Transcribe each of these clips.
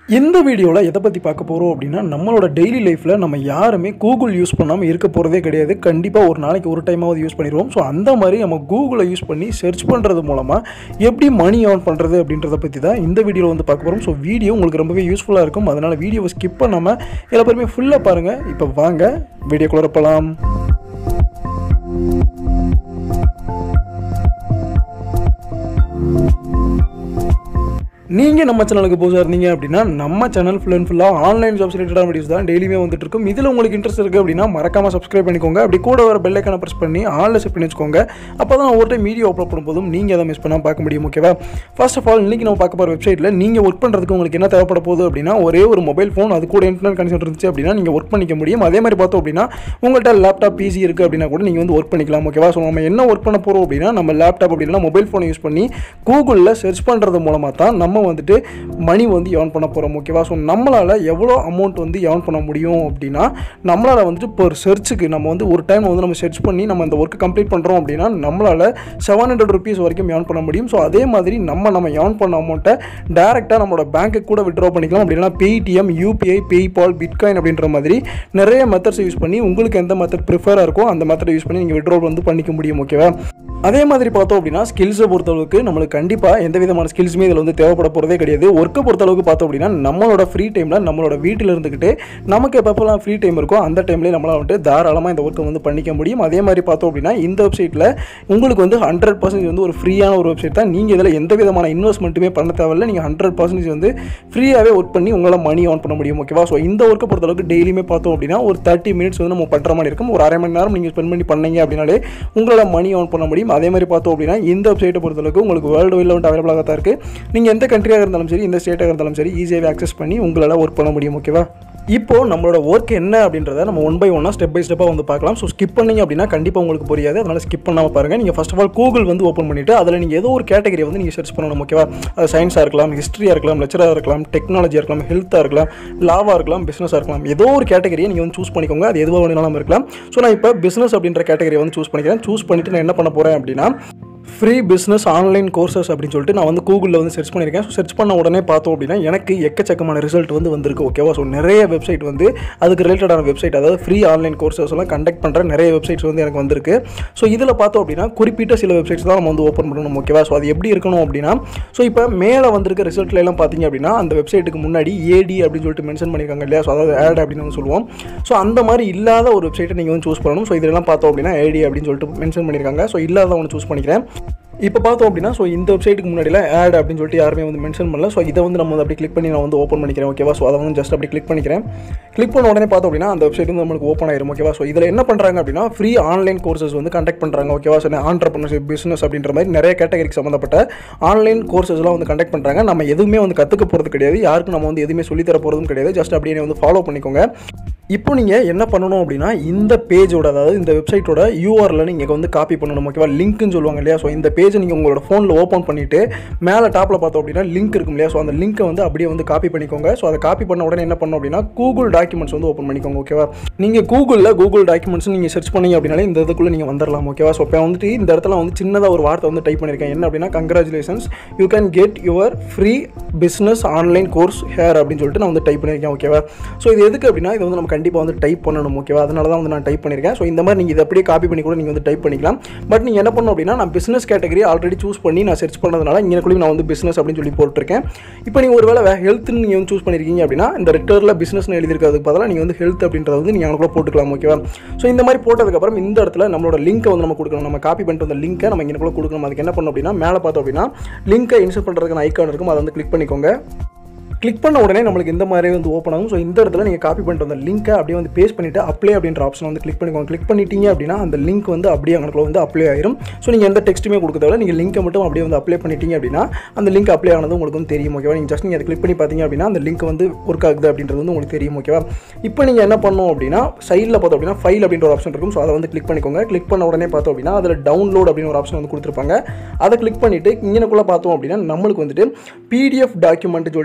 இந்த வீடியோவில் எதை பற்றி பார்க்க போகிறோம் அப்படின்னா நம்மளோட டெய்லி லைஃப்பில் நம்ம யாருமே கூகுள் யூஸ் பண்ணாமல் இருக்க போகிறதே கிடையாது கண்டிப்பாக ஒரு நாளைக்கு ஒரு டைமாவது யூஸ் பண்ணிடுவோம் ஸோ அந்த மாதிரி நம்ம கூகுளை யூஸ் பண்ணி சர்ச் பண்ணுறது மூலமாக எப்படி மணி ஏர்ன் பண்ணுறது அப்படின்றத பற்றி தான் இந்த வீடியோவில் வந்து பார்க்க போகிறோம் ஸோ வீடியோ உங்களுக்கு ரொம்பவே யூஸ்ஃபுல்லாக இருக்கும் அதனால் வீடியோவை ஸ்கிப் பண்ணாமல் எல்லா பேருமே ஃபுல்லாக பாருங்கள் இப்போ வாங்க வீடியோக்குள்ளே போகலாம் நீங்கள் நம்ம சேனலுக்கு புதுசாக இருந்தீங்க அப்படின்னா நம்ம சேனல் ஃபுல் அண்ட் ஃபுல்லாக ஆன்லைன் ஜாப்ஸ் ரிலேட்டடான வீடியோஸ் தான் டெய்லியுமே வந்துட்டு இருக்கும் இதில் உங்களுக்கு இன்ட்ரெஸ்ட் இருக்குது அப்படின்னா மறக்காம சப்ஸ்கிரைப் பண்ணிக்கோங்க அப்படி கூட வர பெல்லைக்கான ப்ரெஸ் பண்ணி ஆன்லைன் செட் பண்ணி வச்சுக்கோங்க அப்போ தான் ஒரு டைம் வீடியோ அப்லோட் பண்ணும்போதும் நீங்கள் அதை மிஸ் பண்ணால் பார்க்க முடியும் ஓகேவா ஃபர்ஸ்ட் ஆஃப் ஆல் இன்றைக்கி நம்ம பார்க்க போகிற வெப்சைட்டில் நீங்கள் ஒர்க் பண்ணுறதுக்கு உங்களுக்கு என்ன தேவைப்பட போகுது அப்படின்னா ஒரே ஒரு மொபைல் ஃபோன் அது கூட இன்டர்நெட் கனெக்ஷன் இருந்துச்சு அப்படின்னா நீங்கள் ஒர்க் பண்ணிக்க முடியும் அதே மாதிரி பார்த்தோம் அப்படின்னா உங்கள்கிட்ட லேப்டாப் பிசி இருக்குது அப்படின்னா கூட நீங்கள் வந்து ஒர்க் பண்ணிக்கலாம் ஓகேவா ஸோ நம்ம என்ன ஒர்க் பண்ண போகிறோம் அப்படின்னா நம்ம லேப்டாப் அப்படின்னா மொபைல் ஃபோனை யூஸ் பண்ணி கூகுளில் சர்ச் பண்ணுறது மூலமாக தான் நம்ம வந்துட்டு மணி வந்து ஏர்ன் பண்ண போகிறோம் ஓகேவா ஸோ நம்மளால் எவ்வளோ அமௌண்ட் வந்து ஏர்ன் பண்ண முடியும் அப்படின்னா நம்மளால் வந்துட்டு இப்போ ஒரு சர்ச்சுக்கு நம்ம வந்து ஒரு டைம் வந்து நம்ம சர்ச் பண்ணி நம்ம அந்த ஒர்க் கம்ப்ளீட் பண்ணுறோம் அப்படின்னா நம்மளால் செவன் ஹண்ட்ரட் ருபீஸ் வரைக்கும் ஏர்ன் பண்ண முடியும் ஸோ அதே மாதிரி நம்ம நம்ம ஏர்ன் பண்ண அமௌண்ட்டை டேரெக்டாக நம்மளோட பேங்க்குக்கு கூட விட்ரா பண்ணிக்கலாம் அப்படின்னா பேடிஎம் யூபிஐ பேபால் பிட்காயின் அப்படின்ற மாதிரி நிறைய மெத்தட்ஸ் யூஸ் பண்ணி உங்களுக்கு எந்த மெத்தட் ப்ரிஃபராக இருக்கோ அந்த மெத்தடை யூஸ் பண்ணி நீங்கள் விட்ரோல் வந்து பண்ணிக்க முடியும் ஓகேவா அதே மாதிரி பார்த்தோம் அப்படின்னா ஸ்கில்ஸை பொறுத்தளவுக்கு நம்மளுக்கு கண்டிப்பாக எந்த விதமான ஸ்கில்ஸுமே இதில் வந்து தேவைப்பட போகிறதே கிடையாது ஒர்க்கை பொறுத்தளவுக்கு பார்த்தோம் அப்படின்னா நம்மளோட ஃப்ரீ டைமில் நம்மளோட வீட்டில் இருந்துக்கிட்டு நமக்கு எப்பப்போலாம் ஃப்ரீ டைம் இருக்கோ அந்த டைம்லேயே நம்மளால் வந்துட்டு தாராளமாக இந்த ஒர்க்கை வந்து பண்ணிக்க முடியும் அதே மாதிரி பார்த்தோம் அப்படின்னா இந்த வெப்சைட்டில் உங்களுக்கு வந்து ஹண்ட்ரட் பர்சன்டேஜ் வந்து ஒரு ஃப்ரீயான ஒரு வெப்சைட் தான் நீங்கள் இதில் எந்த விதமான இன்வெஸ்ட்மெண்ட்டுமே பண்ண தேவையில்ல நீங்கள் ஹண்ட்ரட் பர்சன்டேஜ் வந்து ஃப்ரீயாகவே ஒர்க் பண்ணி உங்களால் மணி ஆன் பண்ண முடியும் ஓகேவா ஸோ இந்த ஒர்க்கை பொறுத்தளவுக்கு டெய்லியுமே பார்த்தோம் அப்படின்னா ஒரு தேர்ட்டி மினிட்ஸ் வந்து நம்ம பண்ணுற மாதிரி இருக்கும் ஒரு அரை மணி நேரம் நீங்கள் ஸ்பெண்ட் பண்ணி பண்ணீங்க அப்படின்னாலே உங்களால் மணி ஆன் பண்ண முடியும் அதே மாதிரி பார்த்தோம் அப்படின்னா இந்த வெப்சைட்டை பொறுத்தளவுக்கு உங்களுக்கு வேர்ல்டு வைடில் வந்து அவைலபிளாக தான் இருக்குது நீங்கள் எந்த கண்ட்ரியாக இருந்தாலும் சரி எந்த ஸ்டேட்டாக இருந்தாலும் சரி ஈஸியாகவே அக்சஸ் பண்ணி உங்களால் ஒர்க் பண்ண முடியும் ஓகேவா இப்போ நம்மளோட ஒர்க் என்ன அப்படின்றத நம்ம ஒன் பை ஒன்னாக ஸ்டெப் பை ஸ்டெப்பாக வந்து பார்க்கலாம் ஸோ ஸ்கிப் பண்ணீங்க அப்படின்னா கண்டிப்பாக உங்களுக்கு புரியாது அதனால் ஸ்கிப் பண்ணாமல் பாருங்கள் நீங்கள் ஃபஸ்ட் ஆஃப் ஆல் கூகுள் வந்து ஓப்பன் பண்ணிவிட்டு அதில் நீங்கள் ஏதோ ஒரு கேட்டகரி வந்து நீங்கள் சர்ச் பண்ணணும் ஓகேவா அது சயின்ஸாக இருக்கலாம் ஹிஸ்ட்ரியாக இருக்கலாம் லெக்சராக இருக்கலாம் டெக்னாலஜியாக இருக்கலாம் ஹெல்த்தாக இருக்கலாம் லாவாக இருக்கலாம் பிஸ்னஸாக இருக்கலாம் ஏதோ ஒரு கேட்டகரியை நீங்கள் வந்து சூஸ் பண்ணிக்கோங்க அது எதுவாக வேணாலும் இருக்கலாம் ஸோ நான் இப்போ பிஸ்னஸ் அப்படின்ற கேட்டகரி வந்து சூஸ் பண்ணிக்கிறேன் சூஸ் பண்ணிவிட்டு நான் என்ன பண்ண போகிறேன் அப்படின்னா ஃப்ரீ பிஸ்னஸ் ஆன்லைன் கோர்சஸ் அப்படின்னு சொல்லிட்டு நான் வந்து கூகுளில் வந்து சர்ச் பண்ணியிருக்கேன் ஸோ சர்ச் பண்ண உடனே பார்த்தோம் அப்படின்னா எனக்கு எக்கச்சக்கமான ரிசல்ட் வந்து வந்திருக்கு ஓகேவா ஸோ நிறைய வெப்சைட் வந்து அதுக்கு ரிலேட்டடான வெப்சைட் அதாவது ஃப்ரீ ஆன்லைன் கோர்சஸ் எல்லாம் கண்டக்ட் பண்ணுற நிறைய வெப்சைட்ஸ் வந்து எனக்கு வந்திருக்கு ஸோ இதில் பார்த்தோம் அப்படின்னா குறிப்பிட்ட சில வெப்சைட்ஸ் தான் நம்ம வந்து ஓப்பன் பண்ணணும் ஓகேவா ஸோ அது எப்படி இருக்கணும் அப்படின்னா ஸோ இப்போ மேலே வந்திருக்க ரிசல்ட்ல எல்லாம் பார்த்தீங்க அப்படின்னா அந்த வெப்சைட்டுக்கு முன்னாடி ஏடி அப்படின்னு சொல்லிட்டு மென்ஷன் பண்ணியிருக்காங்க இல்லையா ஸோ அதாவது ஆட் அப்படின்னு வந்து சொல்லுவோம் ஸோ அந்த மாதிரி இல்லாத ஒரு வெப்சைட்டை நீங்கள் வந்து சூஸ் பண்ணணும் ஸோ இதெல்லாம் பார்த்தோம் அப்படின்னா ஏடி அப்படின்னு சொல்லிட்டு மென்ஷன் பண்ணியிருக்காங்க ஸோ இல்லாத ஒன்று சூஸ் பண்ணிக்கிறேன் இப்போ பார்த்தோம் அப்படின்னா ஸோ இந்த வெப்சைட்டுக்கு முன்னாடியில் ஆட் அப்படின்னு சொல்லிட்டு யாருமே வந்து மென்ஷன் பண்ணல ஸோ இதை வந்து நம்ம வந்து அப்படி கிளிக் பண்ணி நான் வந்து ஓப்பன் பண்ணிக்கிறேன் ஓகேவா ஸோ அதை வந்து ஜஸ்ட் அப்படி கிளிக் பண்ணிக்கிறேன் கிளிக் பண்ண உடனே பார்த்தோம் அப்படின்னா அந்த வெப்சைட் வந்து நம்மளுக்கு ஓப்பன் ஆயிரும் ஓகேவா ஸோ இதில் என்ன பண்ணுறாங்க அப்படின்னா ஃப்ரீ ஆன்லைன் கோர்சஸ் வந்து கண்டக்ட் பண்ணுறாங்க ஓகேவா ஸோ ஆண்டர்பனர்ஷிப் பிஸ்னஸ் அப்படின்ற மாதிரி நிறைய கேட்டகரிக்கு சம்மந்தப்பட்ட ஆன்லைன் கோர்சஸ்லாம் வந்து கண்டக்ட் பண்ணுறாங்க நம்ம எதுவுமே வந்து கற்றுக்க போகிறது கிடையாது யாருக்கும் நம்ம வந்து எதுவுமே சொல்லித்தர போகிறதும் கிடையாது ஜஸ்ட் அப்படியே வந்து ஃபாலோ பண்ணிக்கோங்க இப்போ நீங்கள் என்ன பண்ணணும் அப்படின்னா இந்த பேஜோட அதாவது இந்த வெப்சைட்டோட யூஆரில் நீங்கள் வந்து காப்பி பண்ணணும் ஓகேவா லிங்க்னு சொல்லுவாங்க இல்லையா ஸோ இந்த பேஜை நீங்கள் உங்களோட ஃபோனில் ஓப்பன் பண்ணிவிட்டு மேலே டாப்பில் பார்த்தோம் அப்படின்னா லிங்க் இருக்கும் இல்லையா ஸோ அந்த லிங்க்கை வந்து அப்படியே வந்து காப்பி பண்ணிக்கோங்க ஸோ அதை காப்பி பண்ண உடனே என்ன பண்ணணும் அப்படின்னா கூகுள் டாக்குமெண்ட்ஸ் வந்து ஓப்பன் பண்ணிக்கோங்க ஓகேவா நீங்கள் கூகுளில் கூகுள் டாக்குமெண்ட்ஸ் நீங்கள் சர்ச் பண்ணீங்க அப்படின்னாலே இந்த இதுக்குள்ளே நீங்கள் வந்துடலாம் ஓகேவா ஸோ இப்போ வந்துட்டு இந்த இடத்துல வந்து சின்னதாக ஒரு வார்த்தை வந்து டைப் பண்ணியிருக்கேன் என்ன அப்படின்னா congratulations you can get your free business online course here அப்படின்னு சொல்லிட்டு நான் வந்து டைப் பண்ணியிருக்கேன் ஓகேவா ஸோ இது எதுக்கு அப்படின்னா இது வந்து நம்ம கண்டிப்பாக வந்து டைப் பண்ணணும் ஓகேவா அதனால தான் வந்து நான் டைப் பண்ணியிருக்கேன் ஸோ இந்த மாதிரி நீங்கள் இதை அப்படியே காப்பி பண்ணி கூட நீங்கள் வந்து டைப் பண்ணிக்கலாம் பட் நீங்கள் என்ன பண்ணணும் அப்படின்னா நான் பிஸ்னஸ் கேட்டகரி ஆல்ரெடி சூஸ் பண்ணி நான் சர்ச் பண்ணதுனால இங்கேக்குள்ளேயும் நான் வந்து பிஸ்னஸ் அப்படின்னு சொல்லி போட்டிருக்கேன் இப்போ நீங்கள் ஒரு வேலை ஹெல்த்னு நீங்கள் வந்து சூஸ் பண்ணியிருக்கீங்க அப்படின்னா இந்த ரெட்டரில் பிஸ்னஸ்னு எழுதிருக்கிறதுக்கு பதிலாக நீங்கள் வந்து ஹெல்த் அப்படின்றத வந்து நீங்கள் அங்கே போட்டுக்கலாம் ஓகேவா ஸோ இந்த மாதிரி போட்டதுக்கப்புறம் இந்த இடத்துல நம்மளோட லிங்க்கை வந்து நம்ம கொடுக்கணும் நம்ம காப்பி பண்ணிட்டு வந்த லிங்க்கை நம்ம இங்கே கொடுக்கணும் அதுக்கு என்ன பண்ணணும் அப்படின்னா மேலே பார்த்தோம் அப்படின்னா லிங்க்கை இன்ஸ்டால் பண்ணுறதுக்கான ஐக்கான் இருக்கும் அதை வந்து கிளிக் பண்ணிக்கோங்க கிளிக் பண்ண உடனே நம்மளுக்கு இந்த மாதிரி வந்து ஓப்பன் ஆகும் ஸோ இந்த இடத்துல நீங்கள் காப்பி பண்ணிட்டு வந்த லிங்க்கை அப்படியே வந்து பேஸ்ட் பண்ணிவிட்டு அப்ளை அப்படின்ற ஆப்ஷன் வந்து கிளிக் பண்ணிக்கோங்க கிளிக் பண்ணிட்டீங்க அப்படின்னா அந்த லிங்க் வந்து அப்படியே அங்கே வந்து அப்ளை ஆயிரும் ஸோ நீங்கள் எந்த டெக்ஸ்ட்டுமே கொடுக்க தேவை நீங்கள் லிங்க்கை மட்டும் அப்படியே வந்து அப்ளை பண்ணிட்டீங்க அப்படின்னா அந்த லிங்க் அப்ளை ஆனது உங்களுக்கு வந்து தெரியும் ஓகேவா நீங்கள் ஜஸ்ட் நீங்கள் அதை கிளிக் பண்ணி பார்த்தீங்க அப்படின்னா அந்த லிங்க் வந்து ஒர்க் ஆகுது அப்படின்றது வந்து உங்களுக்கு தெரியும் ஓகேவா இப்போ நீங்கள் என்ன பண்ணணும் அப்படின்னா சைடில் பார்த்தோம் அப்படின்னா ஃபைல் அப்படின்ற ஒரு ஆப்ஷன் இருக்கும் ஸோ அதை வந்து கிளிக் பண்ணிக்கோங்க கிளிக் பண்ண உடனே பார்த்தோம் அப்படின்னா அதில் டவுன்லோட் அப்படின்னு ஒரு ஆப்ஷன் வந்து கொடுத்துருப்பாங்க அதை கிளிக் பண்ணிவிட்டு இங்கனக்குள்ளே பார்த்தோம் அப்படின்னா நம்மளுக்கு வந்துட்டு பிடிஎஃப் டாக்குமெண்ட் சொல்லிட்டு ஒரு ஆப்ஷன் வந்து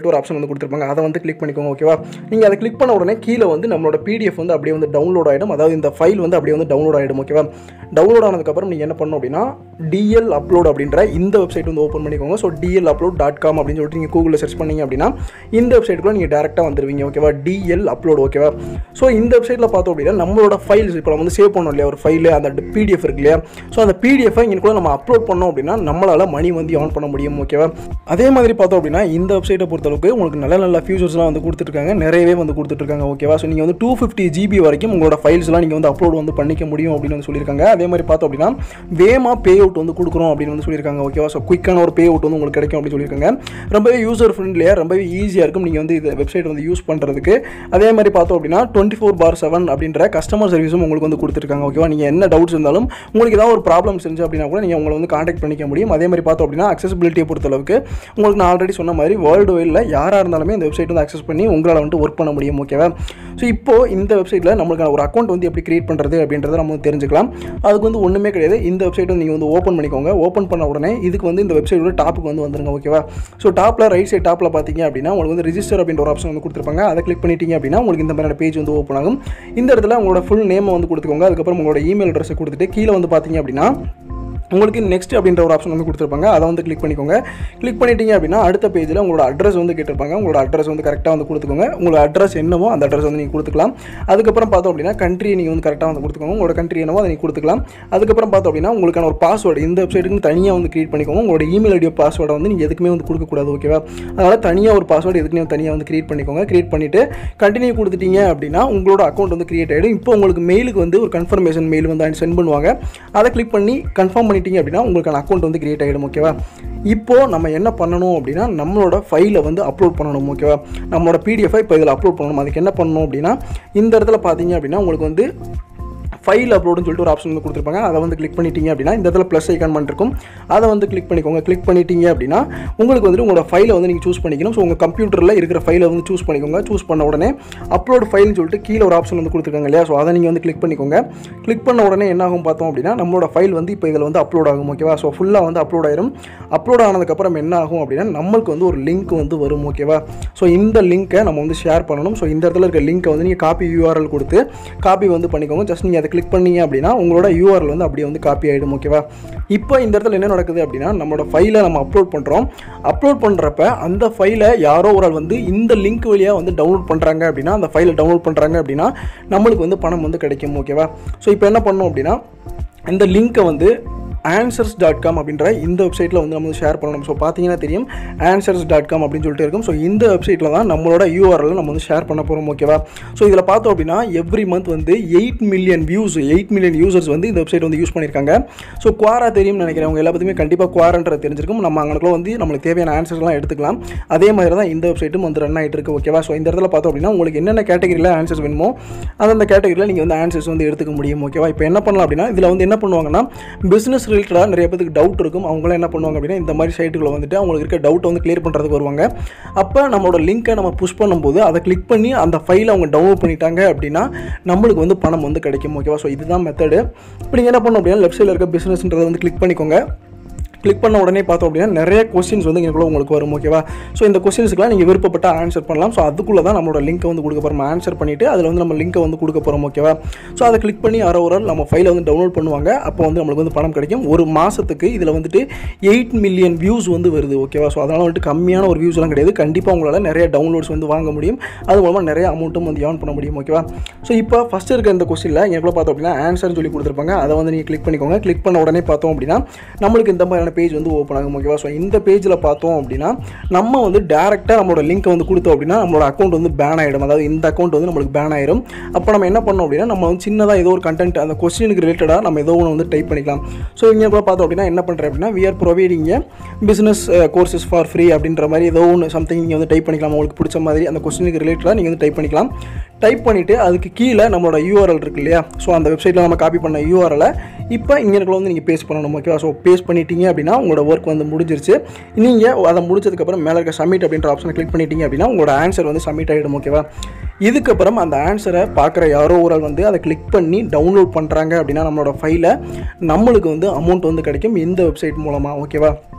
வந்து கொடுத்துருப்பாங்க அதை வந்து கிளிக் பண்ணிக்கோங்க ஓகேவா நீங்கள் அதை கிளிக் பண்ண உடனே கீழே வந்து நம்மளோட பிடிஎஃப் வந்து அப்படியே வந்து டவுன்லோட் ஆகிடும் அதாவது இந்த ஃபைல் வந்து அப்படியே வந்து டவுன்லோட் ஆகிடும் ஓகேவா டவுன்லோட் ஆனதுக்கப்புறம் நீங்கள் என்ன பண்ணணும் அப்படின்னா டிஎல் அப்லோட் அப்படின்ற இந்த வெப்சைட் வந்து ஓப்பன் பண்ணிக்கோங்க so DL upload dot com அப்படின்னு சொல்லிட்டு நீங்கள் கூகுளில் சர்ச் பண்ணீங்க அப்படின்னா இந்த வெப்சைட்டுக்குள்ள நீங்கள் டேரெக்டாக வந்துருவீங்க ஓகேவா டிஎல் அப்லோட் ஓகேவா ஸோ இந்த வெப்சைட்டில் பார்த்தோம் அப்படின்னா நம்மளோட ஃபைல்ஸ் இப்போ நம்ம வந்து சேவ் பண்ணோம் இல்லையா ஒரு ஃபைலு அந்த பிடிஎஃப் இருக்கு இல்லையா ஸோ அந்த பிடிஎஃபை இங்கே கூட நம்ம அப்லோட் பண்ணோம் அப்படின்னா நம்மளால் மணி வந்து ஆன் பண்ண முடியும் ஓகேவா அதே மாதிரி பார்த்தோம் அப்படின்னா இந்த வெப்சைட்டை பொறுத்தளவுக்கு உங்களுக்கு நல்ல நல்ல ஃபியூச்சர்ஸ்லாம் வந்து கொடுத்துருக்காங்க நிறையவே வந்து கொடுத்துட்ருக்காங்க ஓகேவா ஸோ நீங்கள் வந்து டூ ஃபிஃப்டி ஜிபி வரைக்கும் உங்களோட ஃபைல்ஸ்லாம் நீங்கள் வந்து அப்லோட் வந்து பண்ணிக்க முடியும் அப்படின்னு வந்து சொல்லியிருக்காங்க அதே மாதிரி பார்த்தோம் அப்படின்னா வேமா பே அவுட் வந்து கொடுக்குறோம் அப்படின்னு வந்து சொல்லியிருக்காங்க ஓகேவா ஸோ குயிக்கான ஒரு பே அவுட் வந்து உங்களுக்கு கிடைக்கும் அப்படின்னு சொல்லியிருக்காங்க ரொம்பவே யூசர் ஃப்ரெண்ட்லியாக ரொம்பவே ஈஸியாக இருக்கும் நீங்கள் வந்து இந்த வெப்சைட் வந்து யூஸ் பண்ணுறதுக்கு அதே மாதிரி பார்த்தோம் அப்படின்னா டுவெண்ட்டி ஃபோர் பார் செவன் அப்படின்ற கஸ்டமர் சர்வீஸும் உங்களுக்கு வந்து கொடுத்துருக்காங்க ஓகேவா நீங்கள் என்ன டவுட்ஸ் இருந்தாலும் உங்களுக்கு ஏதாவது ஒரு ப்ராப்ளம்ஸ் இருந்துச்சு அப்படின்னா கூட நீங்கள் உங்களை வந்து காண்டாக்ட் பண்ணிக்க முடியும் அதே மாதிரி பார்த்தோம் அப்படின்னா அக்சசிபிலிட்டியை பொறுத்தளவுக்கு உங்களுக்கு நான் ஆல்ரெடி சொன்ன மாதிரி வேர்ல்டு வைடில் யாராக இருந்தாலுமே இந்த வெப்சைட் வந்து அக்சஸ் பண்ணி உங்களால் வந்துட்டு ஒர்க் பண்ண முடியும் ஓகேவா ஸோ இப்போ இந்த வெப்சைட்டில் நம்மளுக்கான ஒரு அக்கௌண்ட் வந்து எப்படி கிரியேட் பண்ணுறது அப்படின்றத நம்ம வந்து தெரிஞ்சுக்கலாம் அதுக்கு வந்து ஒன்றுமே கிடையாது இந்த வெப்சைட் வந்து நீங்கள் வந்து ஓப்பன் பண்ணிக்கோங்க ஓப்பன் பண்ண உடனே இதுக்கு வந்து இந்த வெப்சைட்டோட டாப்புக்கு வந்து வந்துருங்க ஓகேவா ஸோ டாப்பில் ரைட் சைட் டாப்பில் பார்த்தீங்க அப்படின்னா உங்களுக்கு வந்து ரிஜிஸ்டர் அப்படின்ற ஒரு ஆப்ஷன் வந்து கொடுத்துருப்பாங்க அதை கிளிக் பண்ணிட்டீங்க அப்படின்னா உங்களுக்கு இந்த மாதிரியான பேஜ் வந்து ஓப்பன் ஆகும் இந்த இடத்துல உங்களோட ஃபுல் நேமை வந்து கொடுத்துக்கோங்க அதுக்கப்புறம் உங்களோட இமெயில் அட்ரஸை கொடுத்துட்டு கீழே வந்து பார்த்தீங்க அப்படின்னா உங்களுக்கு நெக்ஸ்ட் அப்படின்ற ஒரு ஆப்ஷன் வந்து கொடுத்துருப்பாங்க அதை வந்து கிளிக் பண்ணிக்கோங்க கிளிக் பண்ணிட்டீங்க அப்படின்னா அடுத்த பேஜில் உங்களோட அட்ரஸ் வந்து கேட்டிருப்பாங்க உங்களோட அட்ரஸ் வந்து கரெக்டாக வந்து கொடுத்துக்கோங்க உங்களோட அட்ரஸ் என்னவோ அந்த அட்ரஸ் வந்து நீங்கள் கொடுத்துக்கலாம் அதுக்கப்புறம் பார்த்தோம் அப்படின்னா கண்ட்ரி நீங்கள் வந்து கரெக்டாக வந்து கொடுத்துக்கோங்க உங்களோட கண்ட்ரி என்னவோ அதை நீங்கள் கொடுத்துக்கலாம் அதுக்கப்புறம் பார்த்தோம் அப்படின்னா உங்களுக்கான ஒரு பாஸ்வேர்டு இந்த வெப்சைட்டுக்கு தனியாக வந்து கிரியேட் பண்ணிக்கோங்க உங்களோட இமெயில் ஐடியோ பாஸ்வேர்டை வந்து நீங்கள் எதுக்குமே வந்து கொடுக்கக்கூடாது ஓகேவா அதனால் தனியாக ஒரு பாஸ்வேர்டு எதுக்குமே தனியாக வந்து கிரியேட் பண்ணிக்கோங்க கிரியேட் பண்ணிவிட்டு கண்டினியூ கொடுத்துட்டீங்க அப்படின்னா உங்களோட அக்கௌண்ட் வந்து கிரியேட் ஆகிடும் இப்போ உங்களுக்கு மெயிலுக்கு வந்து ஒரு கன்ஃபர்மேஷன் மெயில் வந்து சென்ட் பண்ணுவாங்க அதை கிளிக் பண்ணி கன்ஃபார்ம் பண்ணிட்டீங்க அப்படின்னா உங்களுக்கான அக்கௌண்ட் வந்து கிரியேட் ஆகிடும் ஓகேவா இப்போது நம்ம என்ன பண்ணணும் அப்படின்னா நம்மளோட ஃபைலை வந்து அப்லோட் பண்ணணும் ஓகேவா நம்மளோட பிடிஎஃபை இப்போ இதில் அப்லோட் பண்ணணும் அதுக்கு என்ன பண்ணணும் அப்படின்னா இந்த இடத்துல பார்த்தீங்க அப்படின்னா உங்களுக்கு வந்து ஃபைல் அப்லோடுன்னு சொல்லிட்டு ஒரு ஆப்ஷன் வந்து கொடுத்துருப்பாங்க அதை வந்து கிளிக் பண்ணிட்டீங்க அப்படின்னா இந்த இடத்துல ப்ளஸ் ஐக்கான் பண்ணிருக்கும் அதை வந்து கிளிக் பண்ணிக்கோங்க கிளிக் பண்ணிட்டீங்க அப்படின்னா உங்களுக்கு வந்துட்டு உங்களோட ஃபைலை வந்து நீங்கள் சூஸ் பண்ணிக்கணும் ஸோ உங்கள் கம்ப்யூட்டரில் இருக்கிற ஃபைலை வந்து சூஸ் பண்ணிக்கோங்க சூஸ் பண்ண உடனே அப்லோட் ஃபைல்னு சொல்லிட்டு கீழே ஒரு ஆப்ஷன் வந்து கொடுத்துருக்காங்க இல்லையா ஸோ அதை நீங்கள் வந்து கிளிக் பண்ணிக்கோங்க கிளிக் பண்ண உடனே என்ன ஆகும் பார்த்தோம் அப்படின்னா நம்மளோட ஃபைல் வந்து இப்போ இதில் வந்து அப்லோட் ஆகும் ஓகேவா ஸோ ஃபுல்லாக வந்து அப்லோட் ஆயிரும் அப்லோட் ஆனதுக்கப்புறம் என்ன ஆகும் அப்படின்னா நம்மளுக்கு வந்து ஒரு லிங்க் வந்து வரும் ஓகேவா ஸோ இந்த லிங்க்கை நம்ம வந்து ஷேர் பண்ணணும் ஸோ இந்த இடத்துல இருக்க லிங்க்கை வந்து நீங்கள் காப்பி யூஆர்எல் கொடுத்து காப்பி வந்து பண்ணிக்கோங்க ஜஸ்ட் நீங்கள் அதை கிளிக் பண்ணீங்க அப்படின்னா உங்களோட யூஆர்எல் வந்து அப்படியே வந்து காப்பி ஆகிடும் ஓகேவா இப்போ இந்த இடத்துல என்ன நடக்குது அப்படின்னா நம்மளோட ஃபைலை நம்ம அப்லோட் பண்ணுறோம் அப்லோட் பண்ணுறப்ப அந்த ஃபைலை யாரோ ஒரு ஆள் வந்து இந்த லிங்க் வழியாக வந்து டவுன்லோட் பண்ணுறாங்க அப்படின்னா அந்த ஃபைலை டவுன்லோட் பண்ணுறாங்க அப்படின்னா நம்மளுக்கு வந்து பணம் வந்து கிடைக்கும் ஓகேவா ஸோ இப்போ என்ன பண்ணோம் அப்படின்னா இந்த லிங்க்கை வந்து ஆன்சர்ஸ் டாட் காம் அப்படின்ற இந்த வெப்சைட்டில் வந்து நம்ம வந்து ஷேர் பண்ணணும் ஸோ பார்த்தீங்கன்னா தெரியும் ஆன்சர்ஸ் டாட் காம் அப்படின்னு சொல்லிட்டு இருக்கும் ஸோ இந்த வெப்சைட்டில் தான் நம்மளோட யூஆர்எல் நம்ம வந்து ஷேர் பண்ண போகிறோம் ஓகேவா ஸோ இதில் பார்த்தோம் அப்படின்னா எவ்ரி மந்த் வந்து eight million views eight million users வந்து இந்த வெப்சைட் வந்து யூஸ் பண்ணியிருக்காங்க ஸோ குவாரா தெரியும்னு நினைக்கிறேன் அவங்க எல்லாத்துக்குமே கண்டிப்பாக குவாரன்றது தெரிஞ்சிருக்கும் நம்ம அங்கனக்குள்ள வந்து நம்மளுக்கு தேவையான ஆன்சர்ஸ்லாம் எடுத்துக்கலாம் அதே மாதிரி தான் இந்த வெப்சைட்டும் வந்து ரன் ஆகிட்டு இருக்கு ஓகேவா ஸோ இந்த இடத்துல பார்த்தோம் அப்படின்னா உங்களுக்கு என்னென்ன கேட்டகரியில் ஆன்சர்ஸ் வேணுமோ அந்தந்த கேட்டகரியில் நீங்கள் வந்து ஆன்சர்ஸ் வந்து எடுத்துக்க முடியும் ஓகேவா இப்போ என்ன பண்ணலாம் அப்படின்னா இதில் வந்து என்ன பண்ணுவாங்கன்னா பிஸ்னஸ் ரிலேட்டடாக நிறைய பேருக்கு டவுட் இருக்கும் அவங்களாம் என்ன பண்ணுவாங்க அப்படின்னா இந்த மாதிரி சைட்டுகளை வந்துட்டு அவங்களுக்கு இருக்க டவுட்டை வந்து கிளியர் பண்ணுறதுக்கு வருவாங்க அப்போ நம்மளோட லிங்க்கை நம்ம புஷ் பண்ணும்போது அதை கிளிக் பண்ணி அந்த ஃபைலை அவங்க டவுன்லோட் பண்ணிட்டாங்க அப்படின்னா நம்மளுக்கு வந்து பணம் வந்து கிடைக்கும் ஓகேவா ஸோ இதுதான் மெத்தடு இப்போ நீங்கள் என்ன பண்ணணும் அப்படின்னா லெஃப்ட் சைடில் இருக்க பிஸ்னஸ்ன்றதை வந்து கிளிக் பண்ணிக்கோங்க கிளிக் பண்ண உடனே பார்த்தோம் அப்படின்னா நிறைய கொஸ்டின்ஸ் வந்து இங்கக்குள்ள உங்களுக்கு வரும் ஓகேவா ஸோ இந்த கொஸ்டின்ஸ்க்குலாம் நீங்கள் விருப்பப்பட்ட ஆன்சர் பண்ணலாம் ஸோ அதுக்குள்ளே தான் நம்மளோட லிங்க்கை வந்து கொடுக்க போகிறோம் ஆன்சர் பண்ணிவிட்டு அதில் வந்து நம்ம லிங்க்கை வந்து கொடுக்க போகிறோம் ஓகேவா ஸோ அதை கிளிக் பண்ணி யாரோ ஒரு ஆள் நம்ம ஃபைலை வந்து டவுன்லோட் பண்ணுவாங்க அப்போ வந்து நம்மளுக்கு வந்து பணம் கிடைக்கும் ஒரு மாதத்துக்கு இதில் வந்துட்டு எயிட் மில்லியன் வியூஸ் வந்து வருது ஓகேவா ஸோ அதனால் வந்துட்டு கம்மியான ஒரு வியூஸ்லாம் கிடையாது கண்டிப்பாக உங்களால் நிறைய டவுன்லோட்ஸ் வந்து வாங்க முடியும் அது மூலமாக நிறைய அமௌண்ட்டும் வந்து ஏர்ன் பண்ண முடியும் ஓகேவா ஸோ இப்போ ஃபஸ்ட் இருக்க இந்த கொஸ்டினில் எனக்குள்ள பார்த்தோம் அப்படின்னா ஆன்சர்னு சொல்லி கொடுத்துருப்பாங்க அதை வந்து நீங்கள் கிளிக் பண்ணிக்கோங்க கிளிக் பண்ண உடனே பார்த்தோம் அப்படின்னா நம்மளுக்கு இந்த மாதிரியான பேஜ் வந்து ஓப்பன் ஆகும் ஓகேவா ஸோ இந்த பேஜில் பார்த்தோம் அப்படின்னா நம்ம வந்து டேரெக்டாக நம்மளோட லிங்க் வந்து கொடுத்தோம் அப்படின்னா நம்மளோட அக்கௌண்ட் வந்து பேன் ஆகிடும் அதாவது இந்த அக்கௌண்ட் வந்து நம்மளுக்கு பேன் ஆயிடும் அப்போ நம்ம என்ன பண்ணோம் அப்படின்னா நம்ம வந்து சின்னதாக ஏதோ ஒரு கண்டென்ட் அந்த கொஸ்டினுக்கு ரிலேட்டடாக நம்ம ஏதோ ஒன்று வந்து டைப் பண்ணிக்கலாம் ஸோ இங்கே கூட பார்த்தோம் அப்படின்னா என்ன பண்ணுறேன் அப்படின்னா we are providing business courses for free அப்படின்ற மாதிரி ஏதோ ஒன்று சம்திங் நீங்கள் வந்து டைப் பண்ணிக்கலாம் உங்களுக்கு பிடிச்ச மாதிரி அந்த கொஸ்டினுக்கு ரிலேட்டடாக நீங்கள் வந்து டைப் பண்ணிக்கலாம் டைப் பண்ணிவிட்டு அதுக்கு கீழே நம்மளோட யூஆர்எல் இருக்கு இல்லையா ஸோ அந்த வெப்சைட்டில் நம்ம காப்பி பண்ண யூஆர்எலை இப்போ இங்கே வந்து நீங்கள் பேஸ்ட் பண்ணணும் ஓகேவா ஸோ பேஸ்ட் பண்ணிட்டீங்க அப்படின்னா உங்களோட ஒர்க் வந்து முடிஞ்சிருச்சு நீங்கள் அதை முடிச்சதுக்கப்புறம் மேலே இருக்க சப்மிட் அப்படின்ற ஆப்ஷனை கிளிக் பண்ணிட்டீங்க அப்படின்னா உங்களோட ஆன்சர் வந்து சப்மிட் ஆகிடும் ஓகேவா இதுக்கப்புறம் அந்த ஆன்சரை பார்க்குற யாரோ ஒரு ஆள் வந்து அதை கிளிக் பண்ணி டவுன்லோட் பண்ணுறாங்க அப்படின்னா நம்மளோட ஃபைலை நம்மளுக்கு வந்து அமௌண்ட் வந்து கிடைக்கும் இந்த வெப்சைட் மூலமாக ஓகேவா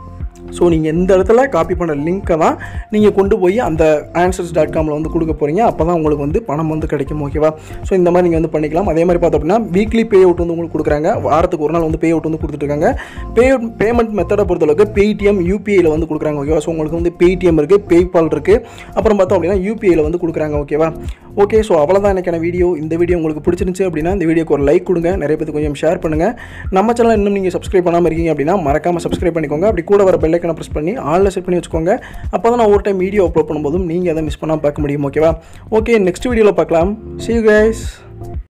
ஸோ நீங்கள் இந்த இடத்துல காப்பி பண்ண லிங்க்கை தான் நீங்கள் கொண்டு போய் அந்த ஆன்சர்ஸ் டாட் காமில் வந்து கொடுக்க போகிறீங்க அப்போ தான் உங்களுக்கு வந்து பணம் வந்து கிடைக்கும் ஓகேவா ஸோ இந்த மாதிரி நீங்கள் வந்து பண்ணிக்கலாம் அதே மாதிரி பார்த்தோம் அப்படின்னா வீக்லி பே அவுட் வந்து உங்களுக்கு கொடுக்குறாங்க வாரத்துக்கு ஒரு நாள் வந்து பே அவுட் வந்து கொடுத்துட்ருக்காங்க பே பேமெண்ட் மெத்தடை பொறுத்தளவுக்கு பேடிஎம் யூபிஐயில் வந்து கொடுக்குறாங்க ஓகேவா ஸோ உங்களுக்கு வந்து பேடிஎம் இருக்குது பேபால் இருக்குது அப்புறம் பார்த்தோம் அப்படின்னா யூபிஐயில் வந்து கொடுக்குறாங்க ஓகேவா ஓகே ஸோ அவ்வளோதான் எனக்கான வீடியோ இந்த வீடியோ உங்களுக்கு பிடிச்சிருந்துச்சு அப்படின்னா இந்த வீடியோக்கு ஒரு லைக் கொடுங்க நிறைய பேருக்கு கொஞ்சம் ஷேர் பண்ணுங்கள் நம்ம சேனல் இன்னும் நீங்கள் சப்ஸ்கிரைப் பண்ணாமல் இருக்கீங்க அப்படின்னா மறக்காமல் சப்ஸ்கிரைப் பண்ணிக்கோங்க அப்படி கூட வர பெல்லைக்கனை ப்ரெஸ் பண்ணி ஆளில் செட் பண்ணி வச்சுக்கோங்க அப்போ தான் நான் ஒரு டைம் வீடியோ அப்லோட் பண்ணும்போதும் நீங்கள் அதை மிஸ் பண்ணாமல் பார்க்க முடியும் ஓகேவா ஓகே நெக்ஸ்ட் வீடியோவில் பார்க்கலாம் see you guys